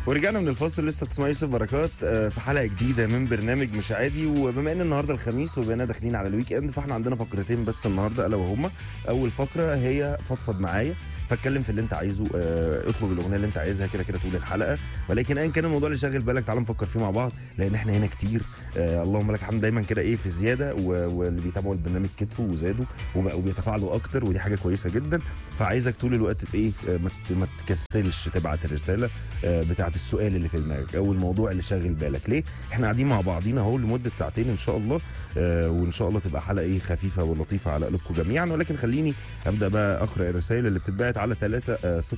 ورجعنا من الفاصل لسه تسمعي يوسف بركات آه، في حلقه جديده من برنامج مش عادي وبما ان النهارده الخميس وبقينا داخلين على الويك اند فاحنا عندنا فقرتين بس النهارده الا وهما اول فقره هي فضفض معايا فاتكلم في اللي انت عايزه آه، اطلب الاغنيه اللي انت عايزها كده كده طول الحلقه ولكن ايا كان الموضوع اللي شاغل بالك تعال نفكر فيه مع بعض لان احنا هنا كتير آه اللهم لك الحمد دايما كده ايه في زياده و- واللي بيتابعوا البرنامج كتروا وزادوا وبقوا بيتفاعلوا اكتر ودي حاجه كويسه جدا فعايزك طول الوقت في ايه آه، ما ت- ما تكسلش تبعت الرساله آه، بتاعت السؤال اللي في دماغك او الموضوع اللي شاغل بالك ليه احنا قاعدين مع بعضينا اهو لمده ساعتين ان شاء الله آه، وان شاء الله تبقى حلقه ايه خفيفه ولطيفه على قلوبكم جميعا ولكن خليني ابدا بقى اقرا الرسائل اللي بتتبعت على 3 0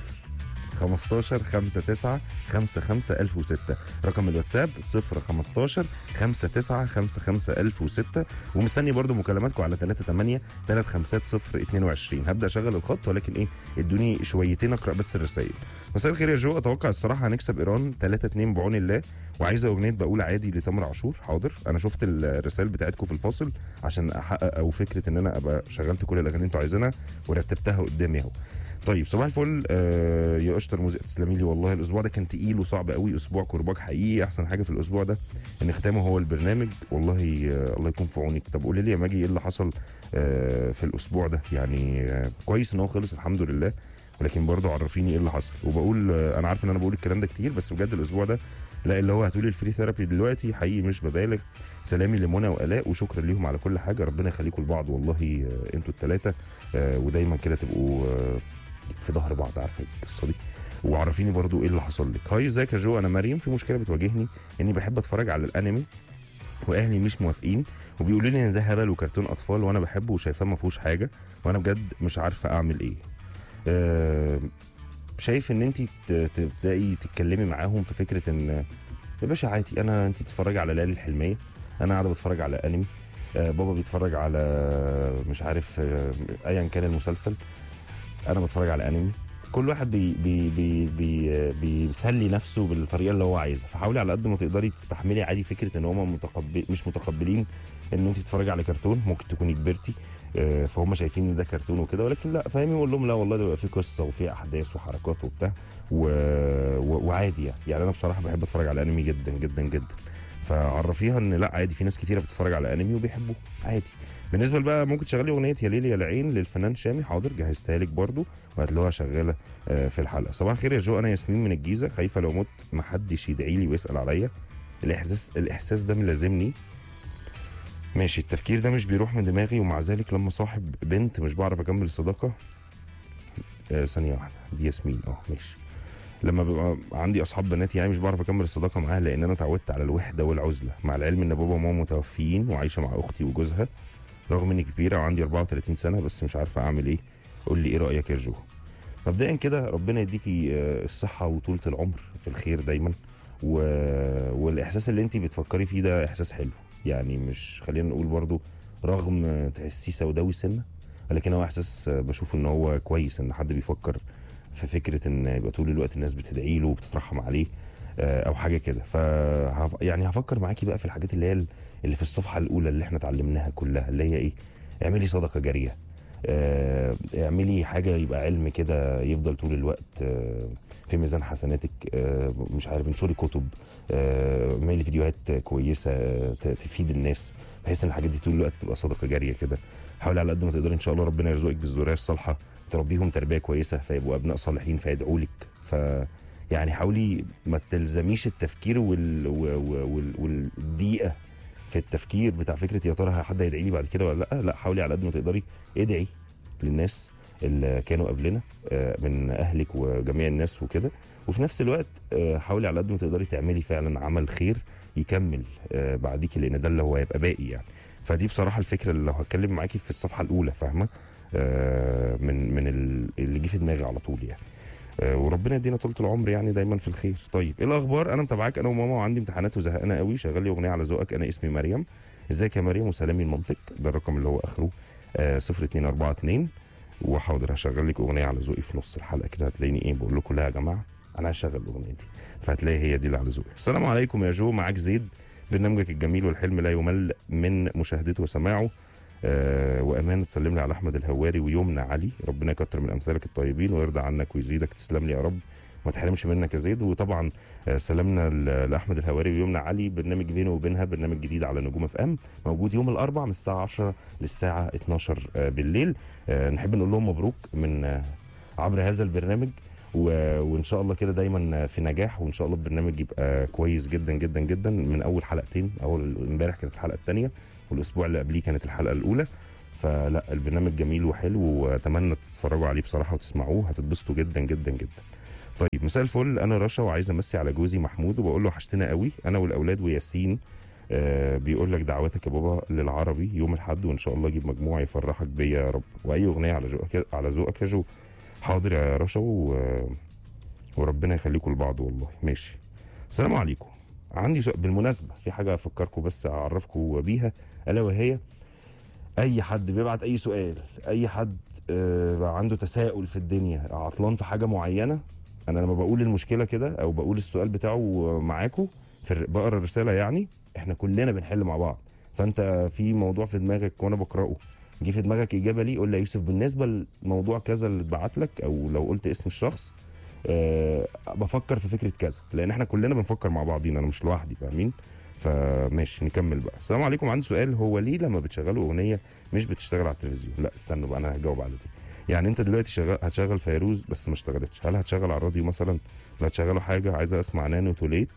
15 5 9 5 5 1006 رقم الواتساب 0 15 5 9 5 5 1006 ومستني برضو مكالماتكم على 3 8 3 5 0 22 هبدا اشغل الخط ولكن ايه ادوني شويتين اقرا بس الرسائل مساء الخير يا جو اتوقع الصراحه هنكسب ايران 3 2 بعون الله وعايزه اغنيه بقول عادي لتامر عاشور حاضر انا شفت الرسائل بتاعتكم في الفاصل عشان احقق او فكره ان انا ابقى شغلت كل الاغاني اللي انتوا عايزينها ورتبتها قدامي اهو طيب صباح الفل آه يا اشطر موزيك تسلمي لي والله الاسبوع ده كان تقيل وصعب قوي اسبوع كرباج حقيقي احسن حاجه في الاسبوع ده ان ختامه هو البرنامج والله آه الله يكون في عونك طب قولي لي يا ماجي ايه اللي حصل آه في الاسبوع ده يعني آه كويس ان هو خلص الحمد لله ولكن برضه عرفيني ايه اللي حصل وبقول آه انا عارف ان انا بقول الكلام ده كتير بس بجد الاسبوع ده لا اللي هو هتقولي الفري ثيرابي دلوقتي حقيقي مش ببالغ سلامي لمنى والاء وشكرا ليهم على كل حاجه ربنا يخليكم لبعض والله آه انتوا الثلاثه آه ودايما كده تبقوا آه في ظهر بعض عارفه القصه دي وعرفيني برضو ايه اللي حصل لك هاي ازيك يا جو انا مريم في مشكله بتواجهني اني بحب اتفرج على الانمي واهلي مش موافقين وبيقولوا لي ان ده هبل وكرتون اطفال وانا بحبه وشايفاه ما فيهوش حاجه وانا بجد مش عارفه اعمل ايه آه شايف ان انت تبداي تتكلمي معاهم في فكره ان يا باشا عادي انا انت بتتفرجي على ليالي الحلميه انا قاعده بتفرج على انمي آه بابا بيتفرج على مش عارف آه ايا كان المسلسل انا بتفرج على انمي كل واحد بي بي بي بي بيسلي نفسه بالطريقه اللي هو عايزها فحاولي على قد ما تقدري تستحملي عادي فكره ان هم متقبل مش متقبلين ان انت بتتفرجي على كرتون ممكن تكوني كبرتي آه، فهم شايفين ان ده كرتون وكده ولكن لا فاهمي اقول لهم لا والله ده بيبقى فيه قصه وفيه احداث وحركات وبتاع و... و... وعادي يعني يعني انا بصراحه بحب اتفرج على انمي جدا جدا جدا فعرفيها ان لا عادي في ناس كتيره بتتفرج على انمي وبيحبوه عادي بالنسبه بقى ممكن تشغلي اغنيه يا ليل يا العين للفنان شامي حاضر جهزتها لك برضو وهتلاقوها شغاله آه، في الحلقه صباح الخير يا جو انا ياسمين من الجيزه خايفه لو مت محدش يدعي لي ويسال عليا الاحساس الاحساس ده ملازمني ماشي التفكير ده مش بيروح من دماغي ومع ذلك لما صاحب بنت مش بعرف اكمل الصداقه آه ثانيه واحده دي ياسمين اه ماشي لما بيبقى عندي اصحاب بنات يعني مش بعرف اكمل الصداقه معاها لان انا اتعودت على الوحده والعزله مع العلم ان بابا وماما متوفيين وعايشه مع اختي وجوزها رغم اني كبيره وعندي 34 سنه بس مش عارفه اعمل ايه قول لي ايه رايك يا جو مبدئيا كده ربنا يديكي آه، الصحه وطولة العمر في الخير دايما و... والاحساس اللي انت بتفكري فيه ده احساس حلو يعني مش خلينا نقول برضو رغم آه، تحسيه سوداوي سنه ولكن هو احساس آه، بشوف ان هو كويس ان حد بيفكر في فكره ان يبقى طول الوقت الناس بتدعي له وبتترحم عليه آه، او حاجه كده ف يعني هفكر معاكي بقى في الحاجات اللي هي اللي في الصفحه الاولى اللي احنا اتعلمناها كلها اللي هي ايه اعملي صدقه جاريه آه، اعملي حاجه يبقى علم كده يفضل طول الوقت آه، في ميزان حسناتك آه، مش عارف انشري كتب آه، اعملي فيديوهات كويسه آه، ت- تفيد الناس بحيث ان الحاجات دي طول الوقت تبقى صدقه جاريه كده حاولي على قد ما تقدري ان شاء الله ربنا يرزقك بالذريه الصالحه تربيهم تربيه كويسه فيبقوا ابناء صالحين فيدعوا لك ف يعني حاولي ما تلزميش التفكير وال... وال... وال... والدقيقه في التفكير بتاع فكره يا ترى حد هيدعي لي بعد كده ولا لا لا حاولي على قد ما تقدري ادعي للناس اللي كانوا قبلنا آه، من اهلك وجميع الناس وكده وفي نفس الوقت آه، حاولي على قد ما تقدري تعملي فعلا عمل خير يكمل آه، بعديكي لان ده اللي هو هيبقى باقي يعني فدي بصراحه الفكره اللي لو هتكلم معاكي في الصفحه الاولى فاهمه آه، من من ال- اللي جه في دماغي على طول يعني آه، وربنا يدينا طول العمر يعني دايما في الخير طيب ايه الاخبار انا متابعاك انا وماما وعندي امتحانات وزهقانه قوي شغال لي اغنيه على ذوقك انا اسمي مريم ازيك يا مريم وسلامي المنطق ده الرقم اللي هو اخره آه 0242 وحاضر هشغل لك اغنيه على ذوقي في نص الحلقه كده هتلاقيني ايه بقول لكم لا يا جماعه انا هشغل الاغنيه دي فهتلاقي هي دي اللي على ذوقي السلام عليكم يا جو معاك زيد برنامجك الجميل والحلم لا يمل من مشاهدته وسماعه آه وامانه تسلم لي على احمد الهواري ويمنى علي ربنا يكتر من امثالك الطيبين ويرضى عنك ويزيدك تسلم لي يا رب ما تحرمش منك يا زيد وطبعا آه، سلامنا ل- لاحمد الهواري ويمنى علي برنامج بينه وبينها برنامج جديد على نجوم اف ام موجود يوم الاربعاء من الساعه 10 للساعه 12 آه، بالليل آه، نحب نقول لهم مبروك من آه، عبر هذا البرنامج و... وان شاء الله كده دايما في نجاح وان شاء الله البرنامج يبقى كويس جدا جدا جدا من اول حلقتين اول امبارح كانت الحلقه الثانيه والاسبوع اللي قبليه كانت الحلقه الاولى فلا البرنامج جميل وحلو واتمنى تتفرجوا عليه بصراحه وتسمعوه هتتبسطوا جدا جدا جدا طيب مساء الفل انا رشا وعايز امسي على جوزي محمود وبقول له وحشتنا قوي انا والاولاد وياسين آه بيقول لك دعواتك يا بابا للعربي يوم الاحد وان شاء الله اجيب مجموعه يفرحك بيا يا رب واي اغنيه على ذوقك على ذوقك يا جو حاضر يا رشا و... وربنا يخليكم لبعض والله ماشي السلام عليكم عندي سؤال بالمناسبه في حاجه افكركم بس اعرفكم بيها الا وهي اي حد بيبعت اي سؤال اي حد آه عنده تساؤل في الدنيا عطلان في حاجه معينه انا لما بقول المشكله كده او بقول السؤال بتاعه معاكم في الر- بقرا الرساله يعني احنا كلنا بنحل مع بعض فانت في موضوع في دماغك وانا بقراه جه في دماغك اجابه ليه قول لي يا يوسف بالنسبه لموضوع كذا اللي اتبعت لك او لو قلت اسم الشخص أه بفكر في فكره كذا لان احنا كلنا بنفكر مع بعضينا انا مش لوحدي فاهمين فماشي نكمل بقى السلام عليكم عندي سؤال هو ليه لما بتشغلوا اغنيه مش بتشتغل على التلفزيون لا استنوا بقى انا هجاوب على دي يعني انت دلوقتي شغال هتشغل فيروز بس ما اشتغلتش هل هتشغل على الراديو مثلا لا هتشغلوا حاجه عايزه اسمع نانو توليت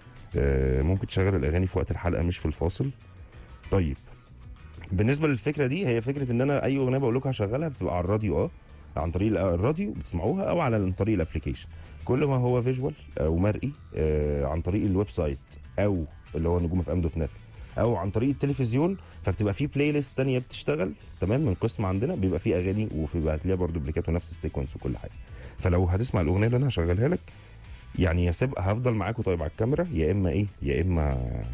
آه ممكن تشغل الاغاني في وقت الحلقه مش في الفاصل طيب بالنسبه للفكره دي هي فكره ان انا اي اغنيه بقول لكم هشغلها بتبقى على الراديو اه عن طريق الراديو بتسمعوها او على عن طريق الابلكيشن كل ما هو فيجوال او مرئي آه عن طريق الويب سايت او اللي هو نجوم اف ام دوت نت او عن طريق التلفزيون فبتبقى في بلاي ليست تانية بتشتغل تمام من قسم عندنا بيبقى فيه اغاني وبيبقى هتلاقيها برضه بليكات ونفس السيكونس وكل حاجه فلو هتسمع الاغنيه اللي انا هشغلها لك يعني يا سيب هفضل معاكم طيب على الكاميرا يا اما ايه يا اما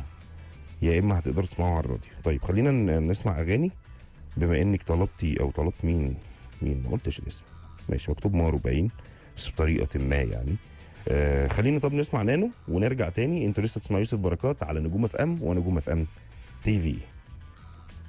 يا اما هتقدروا تسمعوا على الراديو طيب خلينا ن- نسمع اغاني بما انك طلبتي او طلبت مين مين ما قلتش الاسم ماشي مكتوب مارو باين بس بطريقه ما يعني آه خلينا طب نسمع نانو ونرجع تاني انتوا لسه بتسمعوا يوسف بركات على نجوم اف ام ونجوم اف ام تي في